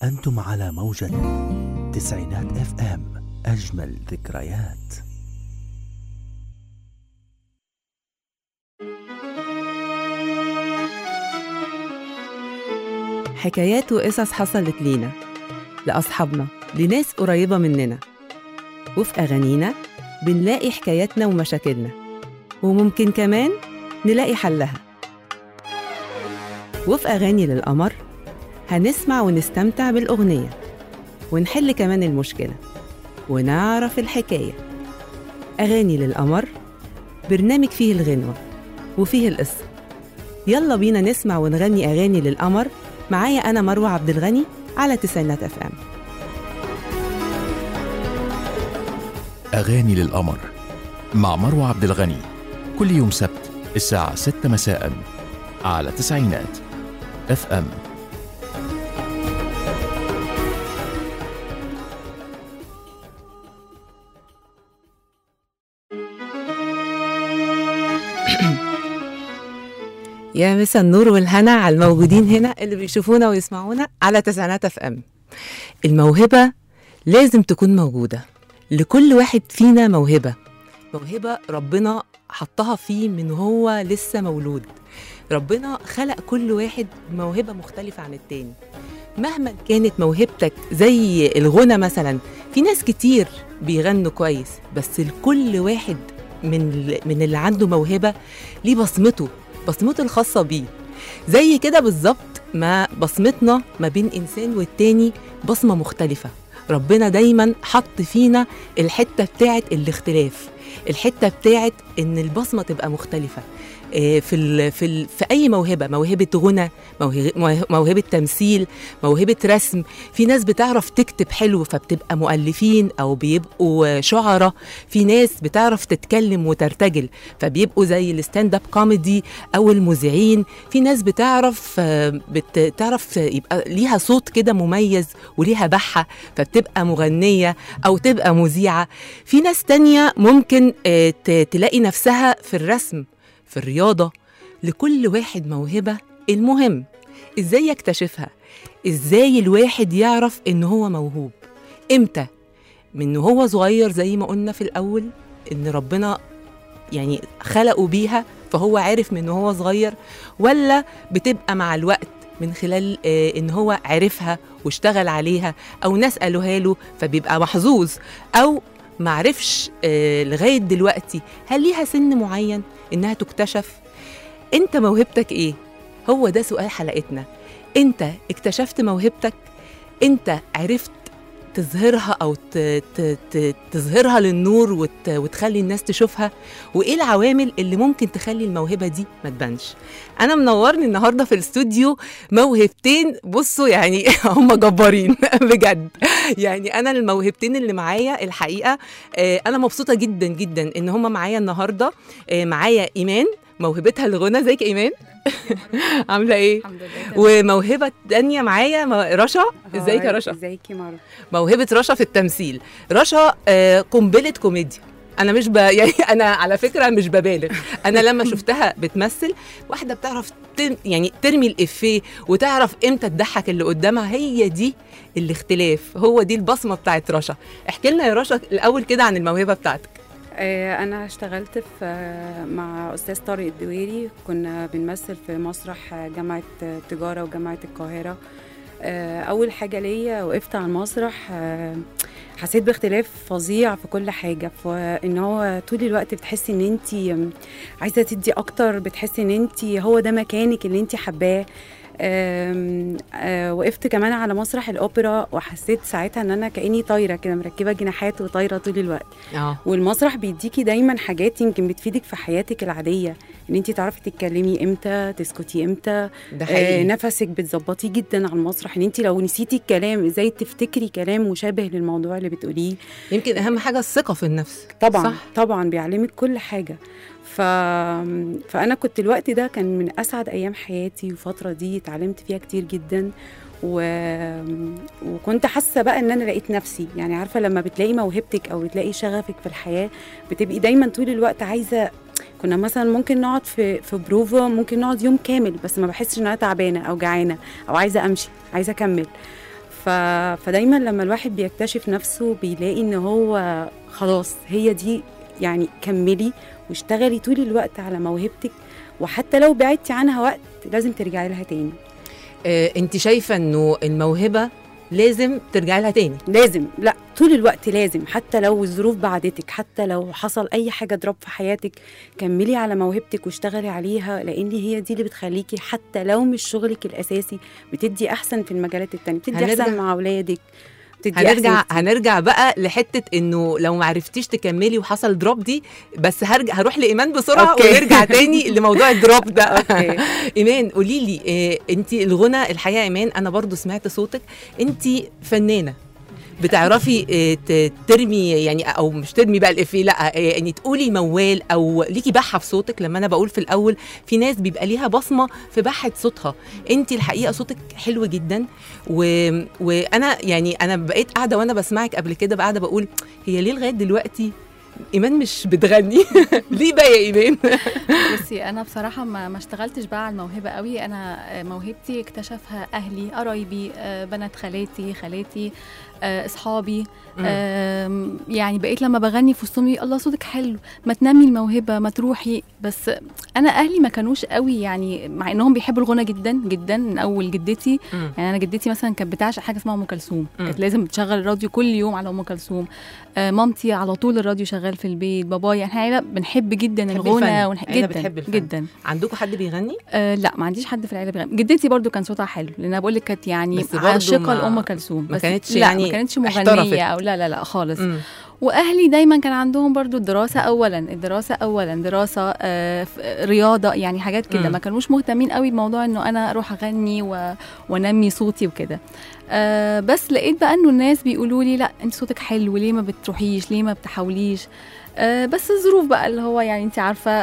أنتم على موجة تسعينات اف ام أجمل ذكريات حكايات وقصص حصلت لينا لأصحابنا لناس قريبة مننا وفي أغانينا بنلاقي حكاياتنا ومشاكلنا وممكن كمان نلاقي حلها وفي أغاني للقمر هنسمع ونستمتع بالأغنية ونحل كمان المشكلة ونعرف الحكاية أغاني للقمر برنامج فيه الغنوة وفيه القصة يلا بينا نسمع ونغني أغاني للقمر معايا أنا مروة عبد الغني على تسعينات اف ام أغاني للقمر مع مروة عبد الغني كل يوم سبت الساعة 6 مساء على تسعينات اف ام يا مسا النور والهنا على الموجودين هنا اللي بيشوفونا ويسمعونا على تسعينات اف ام الموهبة لازم تكون موجودة لكل واحد فينا موهبة موهبة ربنا حطها فيه من هو لسه مولود ربنا خلق كل واحد موهبة مختلفة عن التاني مهما كانت موهبتك زي الغنى مثلا في ناس كتير بيغنوا كويس بس لكل واحد من من اللي عنده موهبة ليه بصمته بصمته الخاصة بيه زي كده بالظبط ما بصمتنا ما بين إنسان والتاني بصمة مختلفة ربنا دايما حط فينا الحتة بتاعت الاختلاف الحتة بتاعت إن البصمة تبقى مختلفة آه، في ال في ال في اي موهبه موهبه غنى موهبه, موهبة تمثيل موهبه رسم في ناس بتعرف تكتب حلو فبتبقى مؤلفين او بيبقوا شعراء في ناس بتعرف تتكلم وترتجل فبيبقوا زي الستاند اب كوميدي او المذيعين في ناس بتعرف آه، بتعرف يبقى ليها صوت كده مميز وليها بحه فبتبقى مغنيه او تبقى مذيعه في ناس تانية ممكن آه، ت- تلاقي نفسها في الرسم في الرياضة لكل واحد موهبة المهم ازاي يكتشفها ازاي الواحد يعرف ان هو موهوب امتى من هو صغير زي ما قلنا في الاول ان ربنا يعني خلقه بيها فهو عارف من هو صغير ولا بتبقى مع الوقت من خلال آه، ان هو عرفها واشتغل عليها او ناس قالوها له فبيبقى محظوظ او معرفش آه، لغايه دلوقتي هل ليها سن معين انها تكتشف انت موهبتك ايه هو ده سؤال حلقتنا انت اكتشفت موهبتك انت عرفت تظهرها او ت... ت... ت... تظهرها للنور وت... وتخلي الناس تشوفها وايه العوامل اللي ممكن تخلي الموهبه دي ما تبانش انا منورني النهارده في الاستوديو موهبتين بصوا يعني هم جبارين بجد يعني انا الموهبتين اللي معايا الحقيقه آه، انا مبسوطه جدا جدا ان هم معايا النهارده آه، معايا ايمان موهبتها الغنى ازيك يا ايمان عامله ايه الحمد لله وموهبه تانية معايا مو- رشا ازيك يا رشا ازيك يا مروه موهبه رشا في التمثيل رشا آه، قنبله كوميديا انا مش ب... يعني انا على فكره مش ببالغ انا لما شفتها بتمثل واحده بتعرف تر... يعني ترمي الافيه وتعرف امتى تضحك اللي قدامها هي دي الاختلاف هو دي البصمه بتاعت رشا احكي لنا يا رشا الاول كده عن الموهبه بتاعتك آه انا اشتغلت في آه، مع استاذ طارق الدويري كنا بنمثل في مسرح آه، جامعه آه، التجاره وجامعه القاهره آه اول حاجه ليا وقفت على المسرح آه حسيت باختلاف فظيع في كل حاجه فان هو طول الوقت بتحسي ان انت عايزه تدي اكتر بتحسي ان انت هو ده مكانك اللي انت حباه آم، آه، وقفت كمان على مسرح الاوبرا وحسيت ساعتها ان انا كاني طايره كده مركبه جناحات وطايره طول الوقت اه والمسرح بيديكي دايما حاجات يمكن بتفيدك في حياتك العاديه ان انت تعرفي تتكلمي امتى تسكتي امتى ده آه حقيقي نفسك بتظبطيه جدا على المسرح ان انت لو نسيتي الكلام ازاي تفتكري كلام مشابه للموضوع اللي بتقوليه يمكن اهم حاجه الثقه في النفس طبعا صح. صح. طبعا بيعلمك كل حاجه ف... فانا كنت الوقت ده كان من اسعد ايام حياتي والفتره دي اتعلمت فيها كتير جدا و... وكنت حاسه بقى ان انا لقيت نفسي يعني عارفه لما بتلاقي موهبتك او بتلاقي شغفك في الحياه بتبقي دايما طول الوقت عايزه كنا مثلا ممكن نقعد في في بروفا ممكن نقعد يوم كامل بس ما بحسش ان انا تعبانه او جعانه او عايزه امشي عايزه اكمل ف... فدايما لما الواحد بيكتشف نفسه بيلاقي ان هو خلاص هي دي يعني كملي واشتغلي طول الوقت على موهبتك وحتى لو بعدتي عنها وقت لازم ترجعي لها تاني آه انت شايفه انه الموهبه لازم ترجعي لها تاني لازم لا طول الوقت لازم حتى لو الظروف بعدتك حتى لو حصل اي حاجه دروب في حياتك كملي على موهبتك واشتغلي عليها لان هي دي اللي بتخليكي حتى لو مش شغلك الاساسي بتدي احسن في المجالات التانية بتدي هنرجع- احسن مع اولادك بتدي هنرجع أحسن هنرجع بقى لحته انه لو ما عرفتيش تكملي وحصل دروب دي بس هرجع هروح لايمان بسرعه أوكي. ونرجع تاني لموضوع الدروب ده أوكي. ايمان قولي لي إيه انت الغنى الحقيقه ايمان انا برضو سمعت صوتك انت فنانه بتعرفي إيه، ت- ترمي يعني او مش ترمي بقى الافيه لا إيه، يعني تقولي موال او ليكي بحه في صوتك لما انا بقول في الاول في ناس بيبقى ليها بصمه في بحه صوتها انت الحقيقه صوتك حلو جدا و... وانا يعني انا بقيت قاعده وانا بسمعك قبل كده قاعده بقول هي ليه لغايه دلوقتي ايمان مش بتغني ليه بقى يا ايمان بصي انا بصراحه ما ما اشتغلتش بقى على الموهبه قوي انا آه، موهبتي اكتشفها اهلي قرايبي آه، بنات خالاتي خالاتي آه، اصحابي آم، يعني بقيت لما بغني في وسطهم يقولوا الله صوتك حلو ما تنمي الموهبه ما تروحي بس انا اهلي ما كانوش قوي يعني مع انهم بيحبوا الغنى جدا جدا من اول جدتي مم. يعني انا جدتي مثلا كانت بتعشق حاجه اسمها ام كلثوم مم. كانت لازم تشغل الراديو كل يوم على ام كلثوم آه مامتي على طول الراديو شغال في البيت بابايا احنا عيله بنحب جدا بتحبي الغنى الفن. ونح... عيلة جدا بتحب الفن. جدا عندكم حد بيغني آه لا ما عنديش حد في العيله بيغني جدتي برضو كان صوتها حلو لان انا بقول لك كانت يعني بس برضو عاشقه ما- لام كلثوم ما بس كانتش لا يعني ما كانتش احترفت. مغنيه او لا لا لا خالص مم. واهلي دايما كان عندهم برضو الدراسه اولا الدراسه اولا دراسه آه ف- رياضه يعني حاجات كده مم. ما كانوش مهتمين قوي بموضوع انه انا اروح اغني و... وانمي صوتي وكده آه بس لقيت بقى انه الناس بيقولوا لي لا انت صوتك حلو ليه ما بتروحيش ليه ما بتحاوليش آه بس الظروف بقى اللي هو يعني انت عارفه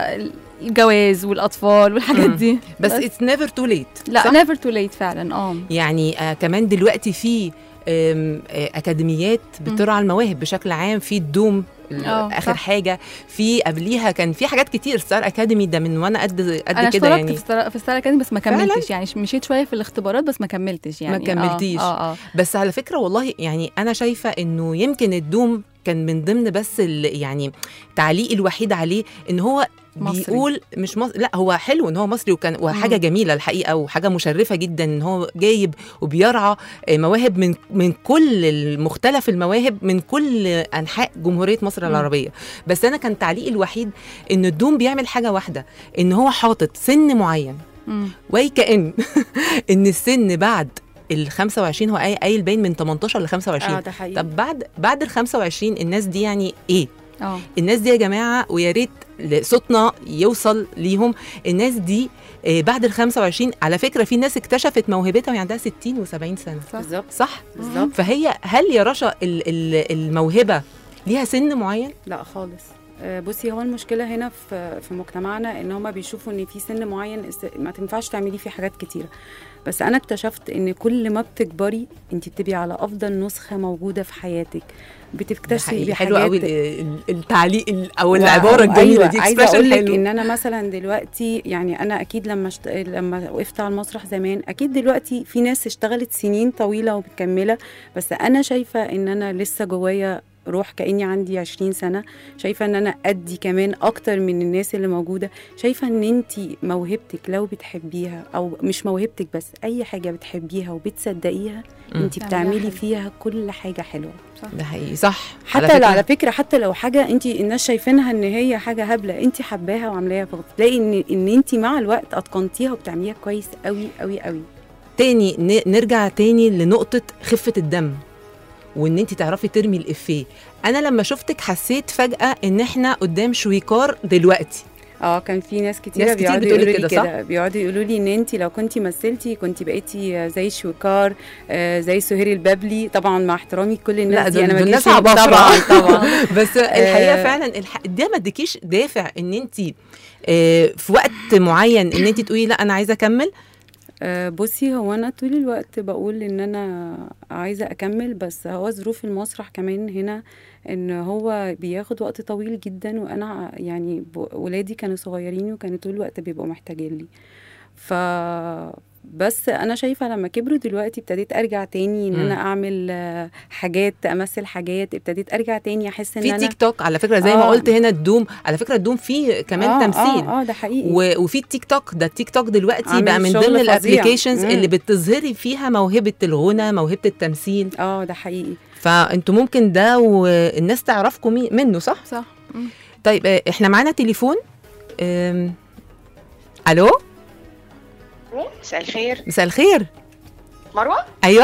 الجواز والاطفال والحاجات مم. دي بس اتس نيفر تو ليت لا نيفر تو ليت فعلا اه يعني آه كمان دلوقتي في آم، آه اكاديميات بترعى المواهب بشكل عام في الدوم ال- آه، اخر صح. حاجه في قبليها كان في حاجات كتير ستار اكاديمي ده من وانا قد انا قد كده اشتركت يعني في ستار في ستار اكاديمي بس ما فعلاً؟ كملتش يعني مشيت شويه في الاختبارات بس ما كملتش يعني كملتيش. اه اه, بس على فكره والله يعني انا شايفه انه يمكن الدوم كان من ضمن بس ال- يعني تعليقي الوحيد عليه ان هو مصري. بيقول مش مصري لا هو حلو ان هو مصري وكان وحاجه مم. جميله الحقيقه وحاجه مشرفه جدا ان هو جايب وبيرعى آه، مواهب من من كل المختلف المواهب من كل انحاء جمهوريه مصر مم. العربيه بس انا كان تعليقي الوحيد ان الدوم بيعمل حاجه واحده ان هو حاطط سن معين مم. وكأن ان السن بعد ال 25 هو قايل قايل باين من 18 ل 25 اه ده حقيقي طب بعد بعد ال 25 الناس دي يعني ايه؟ اه الناس دي يا جماعه ويا ريت صوتنا يوصل ليهم الناس دي آه، بعد ال 25 على فكره في ناس اكتشفت موهبتها وهي عندها 60 و70 سنه صح. بالظبط صح؟ بالظبط فهي هل يا رشا ال- ال- الموهبه ليها سن معين؟ لا خالص آه، بصي هو المشكله هنا في في مجتمعنا ان هما بيشوفوا ان في سن معين است- ما تنفعش تعملي فيه حاجات كتيره بس انا اكتشفت ان كل ما بتكبري انت بتبقي على افضل نسخه موجوده في حياتك ده بتكتشفي حقيقي. بحاجات حلو قوي ال- ال- التعليق ال- او و- العباره أو- الجميله أيوة دي عايزه expression اقول لك حلو. ان انا مثلا دلوقتي يعني انا اكيد لما شت... لما وقفت على المسرح زمان اكيد دلوقتي في ناس اشتغلت سنين طويله ومكمله بس انا شايفه ان انا لسه جوايا روح كاني عندي 20 سنه شايفه ان انا ادي كمان اكتر من الناس اللي موجوده شايفه ان انت موهبتك لو بتحبيها او مش موهبتك بس اي حاجه بتحبيها وبتصدقيها مم. انت تعمليها بتعملي حلو. فيها كل حاجه حلوه ده حقيقي صح حتى على, على فكره حتى لو حاجه انت الناس شايفينها ان هي حاجه هبله انت حباها وعاملاها فتلاقي ان ان انت مع الوقت اتقنتيها وبتعمليها كويس قوي قوي قوي تاني ن- نرجع تاني لنقطة خفة الدم وان انت تعرفي ترمي الافيه انا لما شفتك حسيت فجأة ان احنا قدام شويكار دلوقتي اه كان في ناس كتيره ناس كتير بيقعدوا بتقولك يقولوا لي كده، صح؟ كده بيقعدوا يقولوا لي ان انت لو كنتي مثلتي كنتي بقيتي زي شويكار آه، زي سهير البابلي طبعا مع احترامي لكل الناس لا دي انا دول ما ناس جيش- عباقرة. طبعا طبعا بس الحقيقة آه. فعلا الح... ده ما اديكيش دافع ان انت آه، في وقت معين ان انت تقولي لا انا عايزة اكمل آه، بصي هو انا طول الوقت بقول ان انا عايزه اكمل بس هو ظروف المسرح كمان هنا ان هو بياخد وقت طويل جدا وانا يعني ب- ولادي كانوا صغيرين وكانوا طول الوقت بيبقوا محتاجين لي ف بس انا شايفه لما كبروا دلوقتي ابتديت ارجع تاني ان مم. انا اعمل آه، حاجات امثل حاجات ابتديت ارجع تاني احس ان في انا تيك توك على فكره زي ما آه. قلت هنا الدوم على فكره الدوم فيه كمان آه تمثيل اه, آه ده حقيقي و- وفي التيك توك ده التيك توك دلوقتي عامل بقى من شغل ضمن فظيع. الابلكيشنز مم. اللي بتظهري فيها موهبه الغنى موهبه التمثيل اه ده حقيقي فانتوا ممكن ده والناس تعرفكم مي- منه صح صح مم. طيب آه، احنا معانا تليفون أم، الو مساء الخير مساء الخير مروه ايوه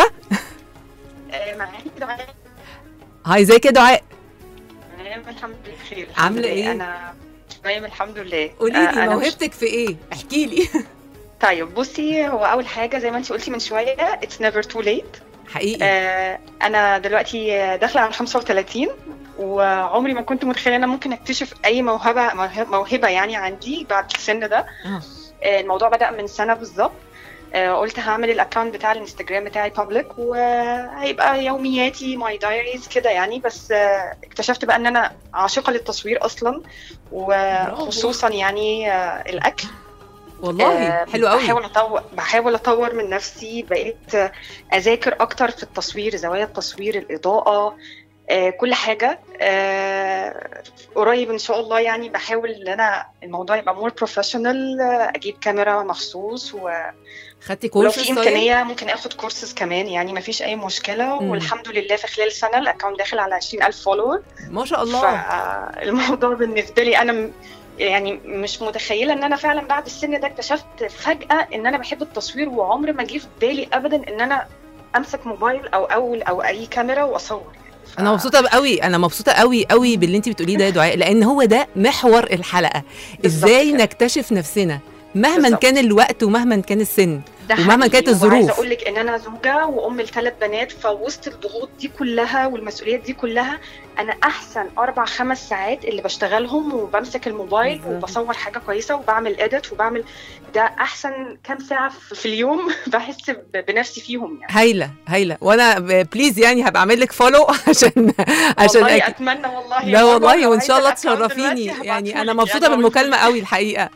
آه، معاكي دعاء هاي ازيك يا دعاء تمام الحمد لله بخير عاملة الحمد لله. إيه؟ انا تمام الحمد لله قولي آه، لي أنا مش- موهبتك في ايه احكي لي طيب بصي هو اول حاجه زي ما انت قلتي من شويه اتس نيفر تو ليت حقيقي انا دلوقتي داخله على 35 وعمري ما كنت متخيله ان انا ممكن اكتشف اي موهبه موهبه موهبة يعني عندي بعد السن ده آه. آه، الموضوع بدا من سنه بالظبط آه، قلت هعمل الاكونت بتاع الانستجرام بتاعي بابليك وهيبقى يومياتي ماي دايريز كده يعني بس آه، اكتشفت بقى ان انا عاشقه للتصوير اصلا وخصوصا يعني آه، الاكل والله آه، حلو قوي بحاول اطور بحاول اطور من نفسي بقيت آه، اذاكر اكتر في التصوير زوايا التصوير الاضاءه آه، كل حاجه آه، قريب ان شاء الله يعني بحاول ان انا الموضوع يبقى مور بروفيشنال اجيب كاميرا مخصوص و- خدتي ولو كورس في امكانيه ممكن اخد كورسز كمان يعني ما فيش اي مشكله مم. والحمد لله في خلال سنه الاكونت داخل على 20000 فولور ما شاء الله فالموضوع بالنسبه لي انا م- يعني مش متخيله ان انا فعلا بعد السن ده اكتشفت فجاه ان انا بحب التصوير وعمر ما جه في بالي ابدا ان انا امسك موبايل او اول او اي كاميرا واصور ف- انا مبسوطه قوي انا مبسوطه قوي قوي باللي انت بتقوليه ده يا دعاء لان هو ده محور الحلقه بالظبط ازاي كده. نكتشف نفسنا مهما بالظبط. كان الوقت ومهما كان السن ده ومهما حقيقي. كانت الظروف. وعايزه اقول لك ان انا زوجه وام لثلاث بنات فوسط الضغوط دي كلها والمسؤوليات دي كلها انا احسن اربع خمس ساعات اللي بشتغلهم وبمسك الموبايل بالظبط. وبصور حاجه كويسه وبعمل اديت وبعمل ده احسن كام ساعه في اليوم بحس ب- بنفسي فيهم يعني هايله هايله وانا ب- بليز يعني هبقى اعمل لك فولو عشان عشان والله أك- اتمنى والله يا لا مروة، والله لو وان شاء الله عايزة الأكاونت تشرفيني دلوقتي يعني انا هبعتهولك مبسوطه يعني بالمكالمه قوي الحقيقه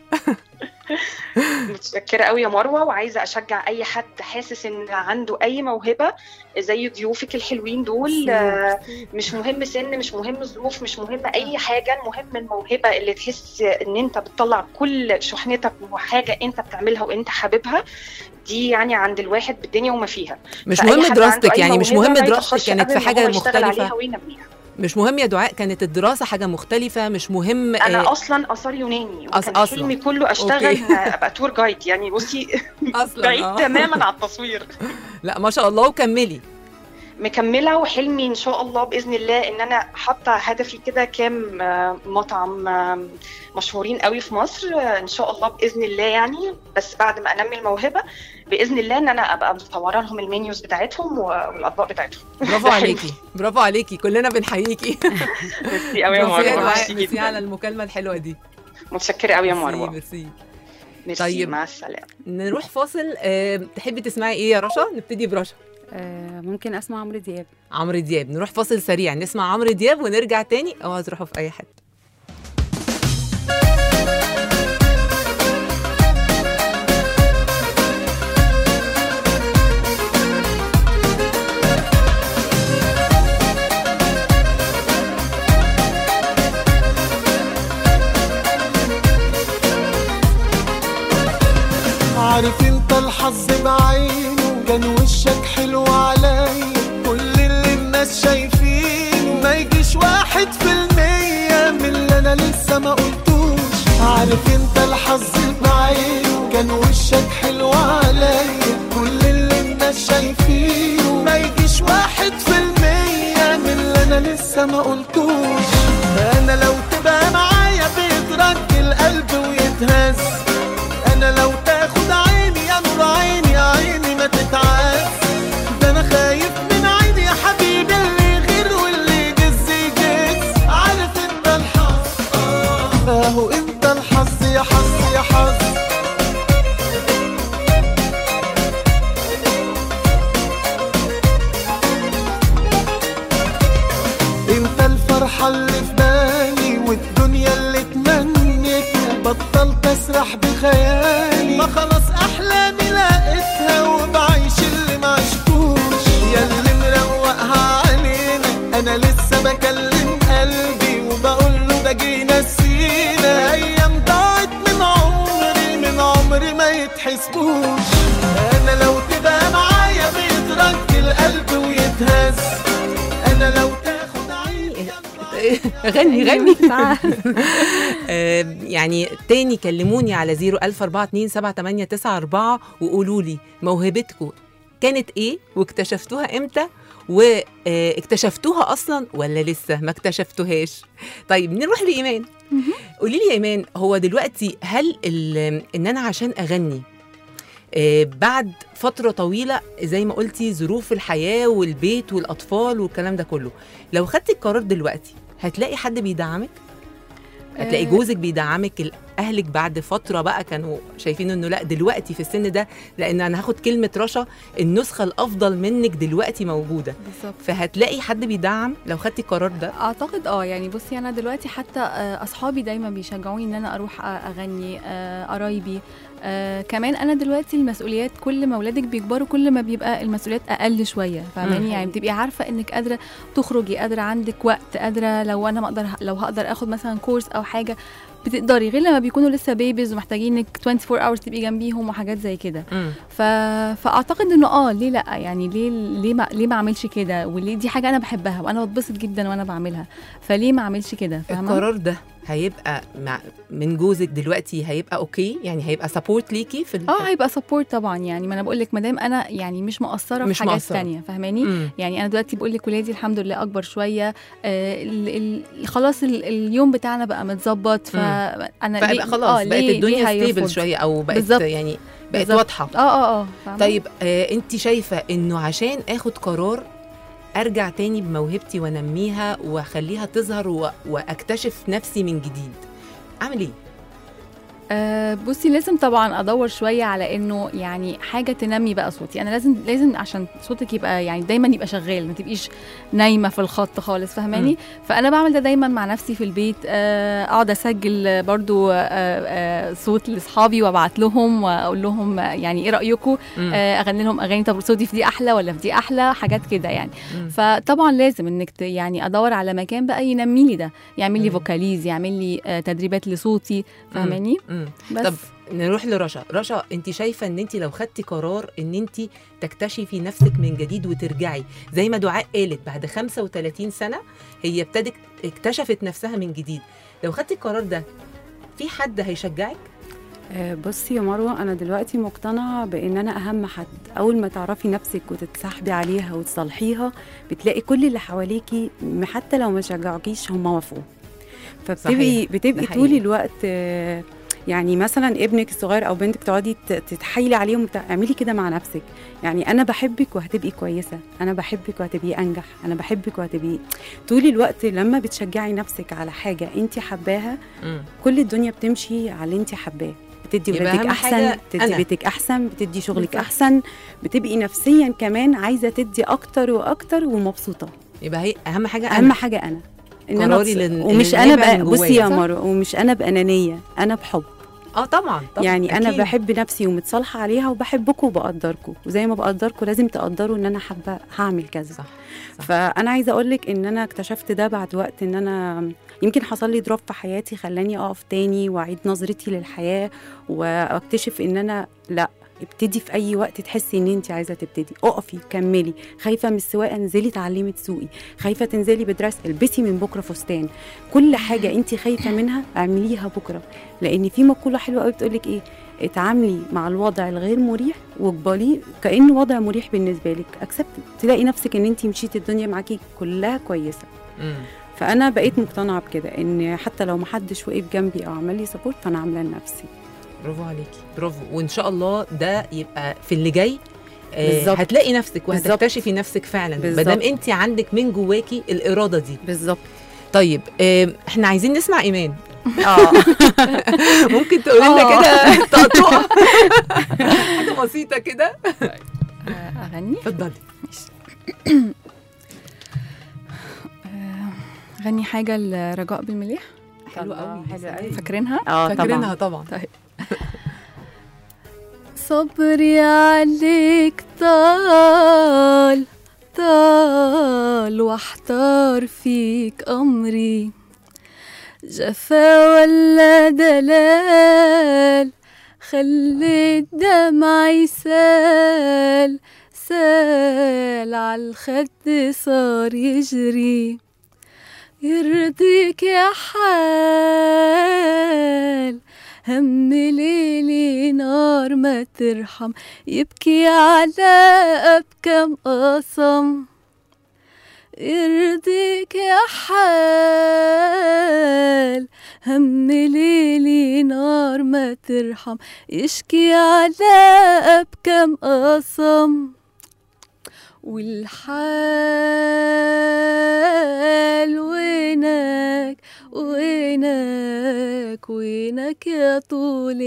متشكرة قوي يا مروة وعايزة أشجع أي حد حاسس إن عنده أي موهبة زي ضيوفك الحلوين دول آه، مش مهم سن مش مهم ظروف مش مهم أي حاجة المهم الموهبة اللي تحس إن أنت بتطلع كل شحنتك وحاجة أنت بتعملها وأنت حاببها دي يعني عند الواحد بالدنيا وما فيها مش فأي مهم حد عنده دراستك أي يعني مش موهبة مهم ما دراستك يتأخرش كانت في أبداً إن حاجه هو يشتغل عليها مختلفه وينميها مش مهم يا دعاء كانت الدراسه حاجه مختلفه مش مهم أنا آه، أصلا آثار يوناني أص- وكان أصلاً. حلمي كله أشتغل أوكي. أبقى تور جايد يعني بصي اصلا بعيد آه. تماما عن التصوير لا ما شاء الله وكملي مكمله وحلمي ان شاء الله باذن الله ان انا حاطه هدفي كده كام آه، مطعم آه، مشهورين قوي في مصر آه، ان شاء الله باذن الله يعني بس بعد ما انمي الموهبه باذن الله ان انا ابقى مصوره لهم المنيوز بتاعتهم والاطباق بتاعتهم برافو ده حلمي. عليكي برافو عليكي كلنا بنحييكي ميرسي قوي يا ميرسي يا مروه دعاء ميرسي ميرسي جدا على المكالمه الحلوه دي متشكره قوي يا ميرسي، مروه ميرسي ميرسي طيب. مع السلامه نروح فاصل أه تحبي تسمعي ايه يا رشا نبتدي برشا آه ممكن اسمع عمرو دياب عمرو دياب نروح فاصل سريع نسمع عمرو دياب ونرجع تاني او هتروحوا في اي حته عارف انت الحظ بعينه كان وشك حلو عليا كل اللي الناس شايفينه ما يجيش واحد في المية من اللي انا لسه ما قلتوش عارف انت الحظ بعينه كان وشك حلو عليا كل اللي الناس شايفينه ما يجيش واحد في المية من اللي انا لسه ما قلتوش انا لو تبقى معايا بيترج القلب ويتهز انا لو تاخد عيني يا نور عيني يا عيني ما تتعز ده انا خايف من عيني يا حبيبي اللي يغير واللي يجز يجز عارف انت الحظ آه، اهو انت الحظ يا حظ يا حظ انت الفرحة اللي في بالي والدنيا اللي تمنيتها بطلت اسرح بخيالي ما خلاص احلامي لقيتها انا بكلم قلبي وبقول له ده جه نسينا ايام ضاعت من عمري من عمري ما يتحسبوش انا لو تبقى معايا بيترك القلب ويتهز انا لو تاخد عيني غني غني آه، يعني تاني كلموني على 004278994 وقولوا لي موهبتكم كانت ايه واكتشفتوها امتى واكتشفتوها اصلا ولا لسه ما اكتشفتوهاش طيب نروح لايمان قولي لي يا ايمان هو دلوقتي هل ال- ان انا عشان اغني آه، بعد فترة طويلة زي ما قلتي ظروف الحياة والبيت والأطفال والكلام ده كله لو خدتي القرار دلوقتي هتلاقي حد بيدعمك هتلاقي آه. جوزك بيدعمك ال- اهلك بعد فتره بقى كانوا شايفين انه لا دلوقتي في السن ده لان انا هاخد كلمه رشا النسخه الافضل منك دلوقتي موجوده بالظبط فهتلاقي حد بيدعم لو خدتي القرار ده اعتقد اه يعني بصي انا دلوقتي حتى آه، اصحابي دايما بيشجعوني ان انا اروح آه، اغني آه، قرايبي آه كمان انا دلوقتي المسؤوليات كل ما اولادك بيكبروا كل ما بيبقى المسؤوليات اقل شويه مم. فاهماني يعني بتبقي عارفه انك قادره تخرجي قادره عندك وقت قادره لو انا ما اقدر لو هقدر اخد مثلا كورس او حاجه بتقدري غير لما بيكونوا لسه بيبيز ومحتاجينك 24 hours تبقي جنبيهم وحاجات زي كده مم. ف... فاعتقد انه اه ليه لا يعني ليه ليه ما ليه ما اعملش كده وليه دي حاجه انا بحبها وانا بتبسط جدا وانا بعملها فليه ما اعملش كده فاهمه القرار ده هيبقى مع من جوزك دلوقتي هيبقى اوكي يعني هيبقى سبورت ليكي في ال- اه هيبقى سبورت طبعا يعني ما انا بقول لك ما دام انا يعني مش مقصره مش في حاجات مقصرة. تانية فاهماني مم. يعني انا دلوقتي بقول لك ولادي الحمد لله اكبر شويه آه ال ال خلاص ال اليوم بتاعنا بقى متظبط فانا فبقى خلاص بقت الدنيا ستيبل هيرفض؟ شويه او بقت بالظبط. يعني بقت بالظبط. واضحه اه اه اه فاهمة؟ طيب آه انت شايفه انه عشان اخد قرار ارجع تاني بموهبتي وانميها واخليها تظهر و... واكتشف نفسي من جديد اعمل ايه أه بصي لازم طبعا ادور شويه على انه يعني حاجه تنمي بقى صوتي انا لازم لازم عشان صوتك يبقى يعني دايما يبقى شغال ما تبقيش نايمه في الخط خالص فاهماني فانا بعمل ده دايما مع نفسي في البيت آه، اقعد اسجل برضو آه، آه، صوت لاصحابي وابعت لهم واقول لهم آه، يعني ايه رايكم مم. آه، اغني لهم اغاني طب صوتي في دي احلى ولا في دي احلى حاجات كده يعني مم. فطبعا لازم انك ت- يعني ادور على مكان بقى ينمي لي ده يعمل لي مم. فوكاليز يعمل لي آه، تدريبات لصوتي فاهماني مم. بس طب نروح لرشا رشا انت شايفه ان انت لو خدتي قرار ان انت تكتشفي نفسك من جديد وترجعي زي ما دعاء قالت بعد 35 سنه هي ابتدت اكتشفت نفسها من جديد لو خدتي القرار ده في حد هيشجعك آه، بصي يا مروه انا دلوقتي مقتنعه بان انا اهم حد اول ما تعرفي نفسك وتتصاحبي عليها وتصالحيها بتلاقي كل اللي حواليكي م- حتى لو ما شجعوكيش هم وافقوا فبتبقي صحيح، ده بتبقي حقيقي. طول الوقت آه، يعني مثلا ابنك الصغير او بنتك تقعدي ت- تتحايلي عليهم وبتاع، اعملي كده مع نفسك يعني انا بحبك وهتبقي كويسه انا بحبك وهتبقي انجح انا بحبك وهتبقي طول الوقت لما بتشجعي نفسك على حاجه انت حباها مم. كل الدنيا بتمشي على اللي انت حباه بتدي يبقى ولادك أهم احسن حاجة بتدي أنا. بيتك احسن بتدي شغلك بالظبط. احسن بتبقي نفسيا كمان عايزه تدي اكتر واكتر ومبسوطه يبقى هي اهم حاجه اهم أنا. حاجه انا ان قراري أتص- لل- ومش اللي انا نابع بقى من بصي جوايا، يا صح؟ مروه ومش انا بانانيه انا بحب اه طبعا, طبعا. يعني انا أكيد. بحب نفسي ومتصالحه عليها وبحبكم وبقدركم وزي ما بقدركم لازم تقدروا ان انا حابه هعمل كذا صح صح. فانا عايزه اقول لك ان انا اكتشفت ده بعد وقت ان انا يمكن حصل لي دروب في حياتي خلاني اقف تاني واعيد نظرتي للحياه واكتشف ان انا لا ابتدي في اي وقت تحسي ان انت عايزه تبتدي اقفي كملي خايفه من السواقه انزلي اتعلمي تسوقي خايفه تنزلي بدرس البسي من بكره فستان كل حاجه انت خايفه منها اعمليها بكره لان في مقوله حلوه قوي بتقول لك ايه اتعاملي مع الوضع الغير مريح واقبليه كانه وضع مريح بالنسبه لك اكسبت تلاقي نفسك ان انت مشيتي الدنيا معاكي كلها كويسه مم. فانا بقيت مقتنعه بكده ان حتى لو محدش وقف جنبي او عمل لي سبورت فانا عامله لنفسي برافو عليكي برافو وان شاء الله ده يبقى في اللي جاي آه بالظبط. هتلاقي نفسك بالظبط. وهتكتشفي نفسك فعلا بالظبط. ما دام انت عندك من جواكي الاراده دي بالظبط طيب آه احنا عايزين نسمع ايمان اه ممكن تقولي لنا آه. كده طقطقه حاجه بسيطه كده آه، اغني اتفضلي آه، اغني حاجه لرجاء بالمليح حلو قوي حلو قوي. فاكرينها اه فاكرينها طبعا طبعا صبري عليك طال طال واحتار فيك أمري جفا ولا دلال خليت دمعي سال سال عالخد صار يجري يرضيك يا حال هم ليلي نار ما ترحم يبكي على بكم قسم يرضيك يا حال هم ليلي نار ما ترحم يشكي على بكم قسم والحال وينك وينك وينك يا طول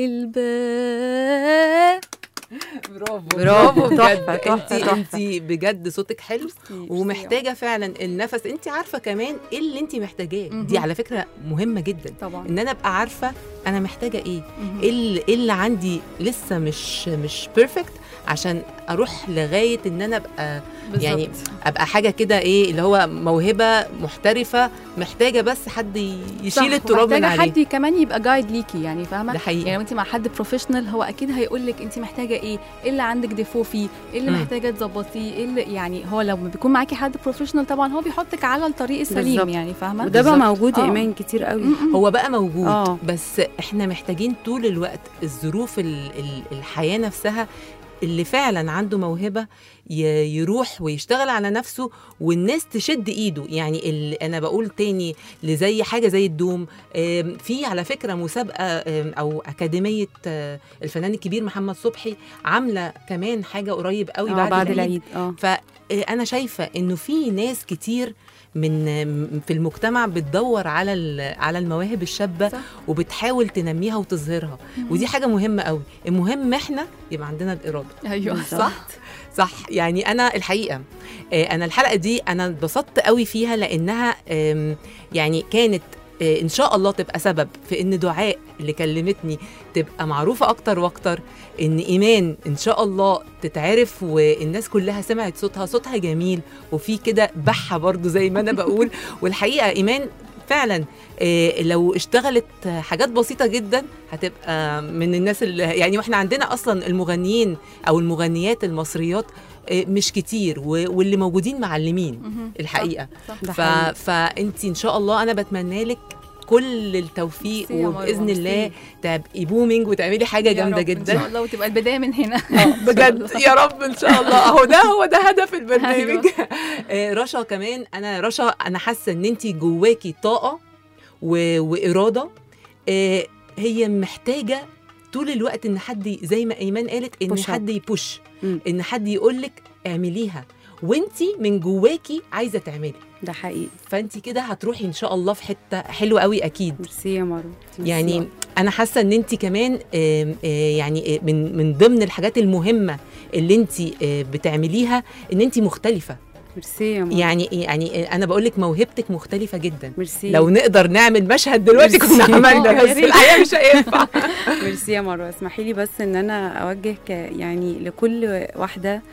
البال برافو برافو، بجد تحفة، انت تحفة، تحفة. انت بجد صوتك حلو ومحتاجه فعلا النفس انت عارفه كمان ايه اللي انت محتاجاه دي مهم. على فكره مهمه جدا طبعا ان انا ابقى عارفه انا محتاجه ايه مهم. ايه اللي, إيه اللي عندي لسه مش مش بيرفكت عشان اروح لغايه ان انا ابقى يعني بالظبط. ابقى حاجه كده ايه اللي هو موهبه محترفه محتاجه بس حد يشيل صح، التراب من ومحتاجة عليه حد كمان يبقى جايد ليكي يعني فاهمه ده حقيقي يعني لو انت مع حد بروفيشنال هو اكيد هيقول لك انت محتاجه ايه ايه اللي عندك ديفو فيه ايه اللي مم. محتاجه تظبطيه ايه اللي يعني هو لو بيكون معاكي حد بروفيشنال طبعا هو بيحطك على الطريق السليم بالظبط. يعني فاهمه وده بقى بالظبط. موجود يا آه. ايمان كتير قوي م-م. هو بقى موجود آه. بس احنا محتاجين طول الوقت الظروف ال- ال- الحياه نفسها اللي فعلا عنده موهبه ي- يروح ويشتغل على نفسه والناس تشد ايده يعني اللي انا بقول تاني لزي حاجه زي الدوم آم، في على فكره مسابقه آم، او اكاديميه آه، الفنان الكبير محمد صبحي عامله كمان حاجه قريب قوي آه، بعد, بعد العيد العيد اه فانا شايفه انه في ناس كتير من في المجتمع بتدور على ال- على المواهب الشابه صح. وبتحاول تنميها وتظهرها ودي حاجه مهمه قوي المهم احنا يبقى عندنا الاراده ايوه صح صح يعني انا الحقيقه آه، انا الحلقه دي انا اتبسطت قوي فيها لانها آم، يعني كانت آه، ان شاء الله تبقى سبب في ان دعاء اللي كلمتني تبقى معروفه اكتر واكتر ان ايمان ان شاء الله تتعرف والناس كلها سمعت صوتها صوتها جميل وفي كده بحه برضو زي ما انا بقول والحقيقه ايمان فعلا آه، لو اشتغلت حاجات بسيطه جدا هتبقى من الناس اللي يعني واحنا عندنا اصلا المغنيين او المغنيات المصريات آه، مش كتير و- واللي موجودين معلمين مهم. الحقيقه صح. ده ف... حقيقي. فانت ان شاء الله انا بتمنى لك كل التوفيق ميرسي يا مروة، وباذن الله ميرسي. تبقي بومينج وتعملي حاجه يا جامده رب ان شاء جدا الله وتبقى البدايه من هنا اه بجد يا رب ان شاء الله اهو ده هو ده هدف البرنامج آه، رشا كمان انا رشا انا حاسه ان انت جواكي طاقه و... واراده آه، هي محتاجه طول الوقت ان حد ي- زي ما ايمان قالت ان Push up. حد يبوش مم. ان حد يقول لك اعمليها وانت من جواكي عايزه تعملي ده حقيقي فانت كده هتروحي ان شاء الله في حته حلوه قوي اكيد ميرسي يا مارو ميرسي. يعني انا حاسه ان انت كمان آم، آه، يعني آه، من من ضمن الحاجات المهمه اللي انت آه، بتعمليها ان انت مختلفه ميرسي يا مارو يعني يعني آه، انا بقول لك موهبتك مختلفه جدا ميرسي لو نقدر نعمل مشهد دلوقتي كنا ميرسي. عملنا آه، بس يا ريت. الحقيقه مش هينفع ميرسي يا مروه اسمحي لي بس ان انا اوجه ك يعني لكل واحده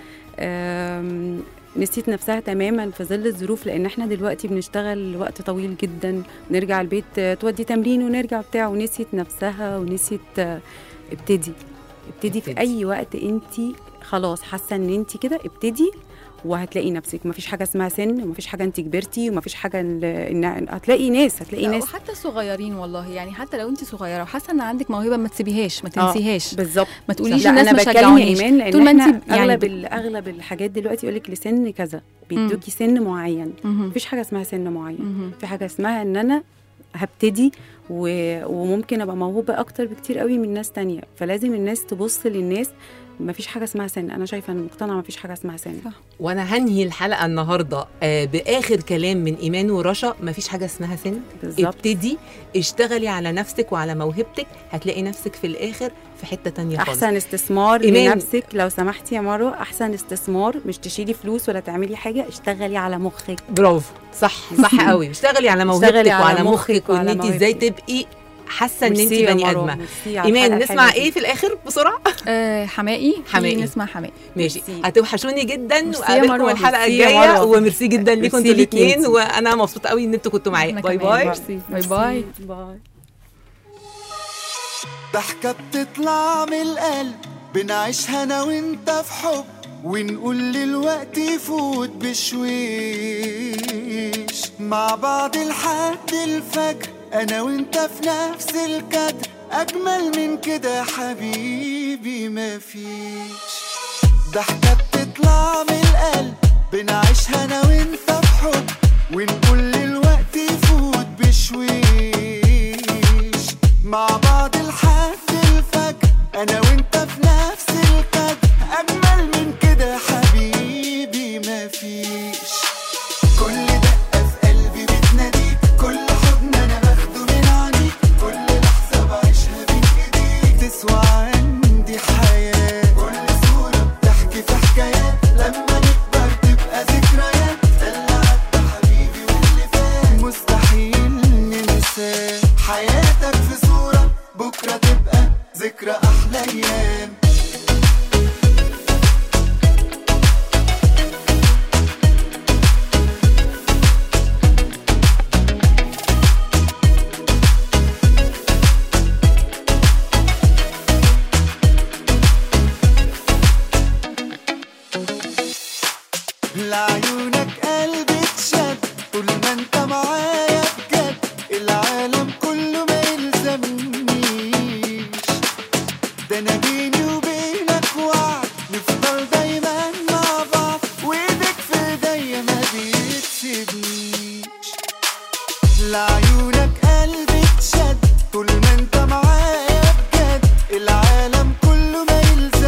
آم، نسيت نفسها تماما في ظل الظروف لان احنا دلوقتي بنشتغل وقت طويل جدا نرجع البيت آه، تودي تمرين ونرجع بتاع ونسيت نفسها ونسيت آه، ابتدي ابتدي في ابتدي. اي وقت انت خلاص حاسه ان انت كده ابتدي وهتلاقي نفسك مفيش حاجه اسمها سن ومفيش حاجه انت كبرتي ومفيش حاجه ان إن- هتلاقي ناس هتلاقي لا، ناس وحتى الصغيرين والله يعني حتى لو انت صغيره وحاسه ان عندك موهبه ما تسيبيهاش ما تنسيهاش بالظبط ما تقوليش لا الناس انا ما بتكلم يا شجعونيش ايمان لان طول ما احنا انت يعني اغلب ب- ال- اغلب الحاجات دلوقتي يقول لك لسن كذا بيدوكي سن معين مهم. مفيش حاجه اسمها سن معين مهم. في حاجه اسمها ان انا هبتدي و... وممكن ابقى موهوبه اكتر بكتير قوي من ناس تانية فلازم الناس تبص للناس مفيش حاجه اسمها سن انا شايفه ان مقتنعه مفيش حاجه اسمها سن صح. وانا هنهي الحلقه النهارده آه، باخر كلام من ايمان ورشا مفيش حاجه اسمها سن بالظبط ابتدي اشتغلي على نفسك وعلى موهبتك هتلاقي نفسك في الاخر في حته تانية خالص احسن استثمار إيمان. لنفسك لو سمحتي يا مروه احسن استثمار مش تشيلي فلوس ولا تعملي حاجه اشتغلي على مخك برافو صح صح قوي اشتغلي على موهبتك اشتغلي على وعلى مخك مخك وان وعلى انت ازاي موهبتك. تبقي حاسه ان انت ميرسي يا بني مروة، ادمه ميرسي على ايمان الحلقة نسمع الحلوة ايه دي. في الاخر بسرعه آه حمائي حمائي. حمائي نسمع حمائي ماشي ميرسي. هتوحشوني جدا ميرسي يا وقابلكم مروة، الحلقه ميرسي يا الجايه مروة. وميرسي جدا ليكم انتوا ميرسي ليكي الاثنين انتي. وانا مبسوطه قوي ان انتوا كنتوا معايا أنا باي كمان. باي ميرسي. باي باي. باي ضحكة بتطلع من القلب بنعيشها انا وانت في حب ونقول للوقت يفوت بشويش مع بعض لحد الفجر انا وانت في نفس الكادر اجمل من كده يا حبيبي مفيش ضحكة بتطلع من القلب بنعيشها انا وانت في حب ونقول للوقت يفوت بشويش مع بعض لحد الفجر انا وانت في نفس القدر اجمل من كده يا حبيبي مفيش كل دقة في قلبي بتناديك كل حضن انا باخده من عينيك كل لحظة بعيشها بين ايديك تسوى عندي حياة كل صورة بتحكي في حكايات لما نكبر تبقى ذكريات ده اللي عدى حبيبي واللي فات مستحيل ننساه حياتك في صورة بكرة تبقى ذكرى أحلى أيام لعيونك قلبي اتشد طول ما انت معايا بجد العالم كله ما يلزمنيش ده انا بيني وبينك وعد نفضل دايما مع بعض وايدك في ايديا ما بتسيبنيش لعيونك قلبي اتشد طول ما انت معايا بجد العالم كله ما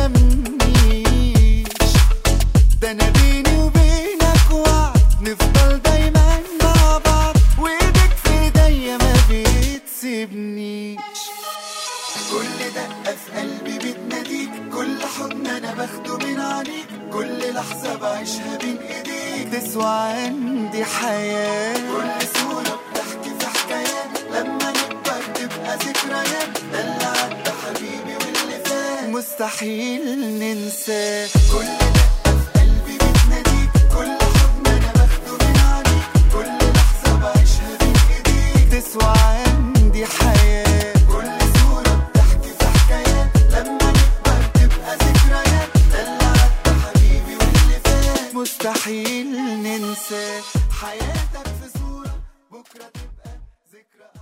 يلزمنيش ده انا بيني وبينك وعد نفضل دايما مع بعض وايدك في ايديا ما بتسيبنيش كل دقة في قلبي بتناديك كل حضن انا باخده من عينيك كل لحظة بعيشها بين ايديك تسوى عندي حياة كل صورة بتحكي في حكايات لما نكبر تبقى ذكريات ده اللي عدى حبيبي واللي فات مستحيل ننساه كل دقة في قلبي بتناديك كل حضن انا باخده من عينيك كل لحظة بعيشها بين ايديك تسوى عندي حياة كل صورة بتحكي في حكايات لما نكبر تبقى ذكريات ده اللي عدى حبيبي واللي فات مستحيل ننساه حياتك في صورة بكرة تبقى ذكرى